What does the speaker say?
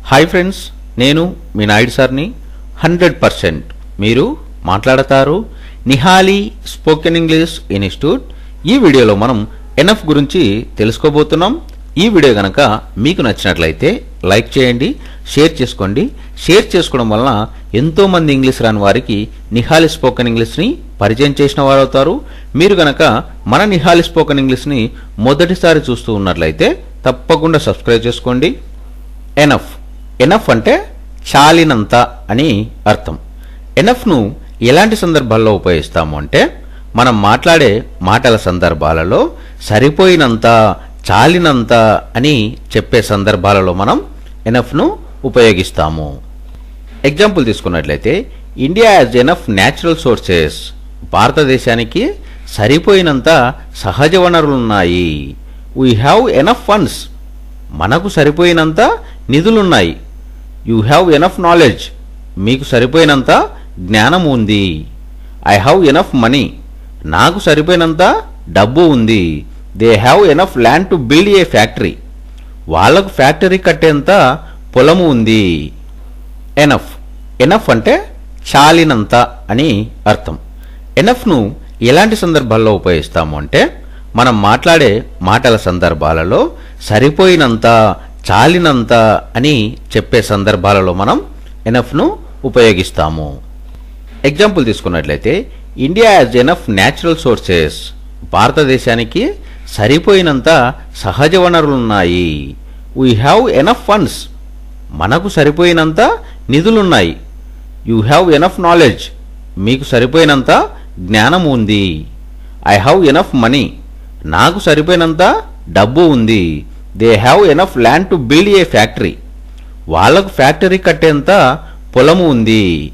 hi friends నేను మీ నాయుడు సార్ని hundred percent మీరు మాట్లాడతారు నిహాలి స్పోకెన్ ఇంగ్లీష్ ఇన్స్టిట్యూట్ ఈ వీడియోలో మనం ఎనఫ్ గురించి తెలుసుకోబోతున్నాం ఈ వీడియో కనుక మీకు నచ్చినట్లయితే లైక్ చేయండి షేర్ చేసుకోండి షేర్ చేసుకోవడం వలన ఎంతో మంది ఇంగ్లీష్ రాని వారికి నిహాలి స్పోకెన్ ఇంగ్లీష్ని పరిచయం చేసిన వారు అవుతారు మీరు గనక మన నిహాలి స్పోకెన్ ఇంగ్లీష్ని మొదటిసారి చూస్తూ ఉన్నట్లయితే తప్పకుండా సబ్స్క్రైబ్ చేసుకోండి ఎనఫ్ ఎనఫ్ అంటే చాలినంత అని అర్థం ఎనఫ్ను ఎలాంటి సందర్భాల్లో ఉపయోగిస్తాము అంటే మనం మాట్లాడే మాటల సందర్భాలలో సరిపోయినంత చాలినంత అని చెప్పే సందర్భాలలో మనం ఎనఫ్ను ఉపయోగిస్తాము ఎగ్జాంపుల్ తీసుకున్నట్లయితే India as enough natural sources భారతదేశానికి సరిపోయినంత సహజ వనరులు ఉన్నాయి వీ హ్యావ్ ఎనఫ్ ఫండ్స్ మనకు సరిపోయినంత నిధులున్నాయి యూ హ్యావ్ ఎనఫ్ నాలెడ్జ్ మీకు సరిపోయినంత జ్ఞానం ఉంది ఐ హ్యావ్ ఎనఫ్ మనీ నాకు సరిపోయినంత డబ్బు ఉంది they have enough land to build a factory వాళ్లకు ఫ్యాక్టరీ కట్టేంత పొలము ఉంది ఎనఫ్ ఎనఫ్ అంటే చాలినంత అని అర్థం ఎనఫ్ను ఎలాంటి సందర్భాల్లో ఉపయోగిస్తాము అంటే మనం మాట్లాడే మాటల సందర్భాలలో సరిపోయినంత చాలినంత అని చెప్పే సందర్భాలలో మనం ఎనఫ్ను ఉపయోగిస్తాము ఎగ్జాంపుల్ తీసుకున్నట్లయితే India as enough natural sources భారతదేశానికి సరిపోయినంత సహజ వనరులు ఉన్నాయి వీ హ్యావ్ ఎనఫ్ ఫండ్స్ మనకు సరిపోయినంత నిధులున్నాయి యూ హ్యావ్ ఎనఫ్ నాలెడ్జ్ మీకు సరిపోయినంత జ్ఞానం ఉంది ఐ హ్యావ్ ఎనఫ్ మనీ నాకు సరిపోయినంత డబ్బు ఉంది they have enough land to build a factory వాళ్లకు ఫ్యాక్టరీ కట్టేంత పొలము ఉంది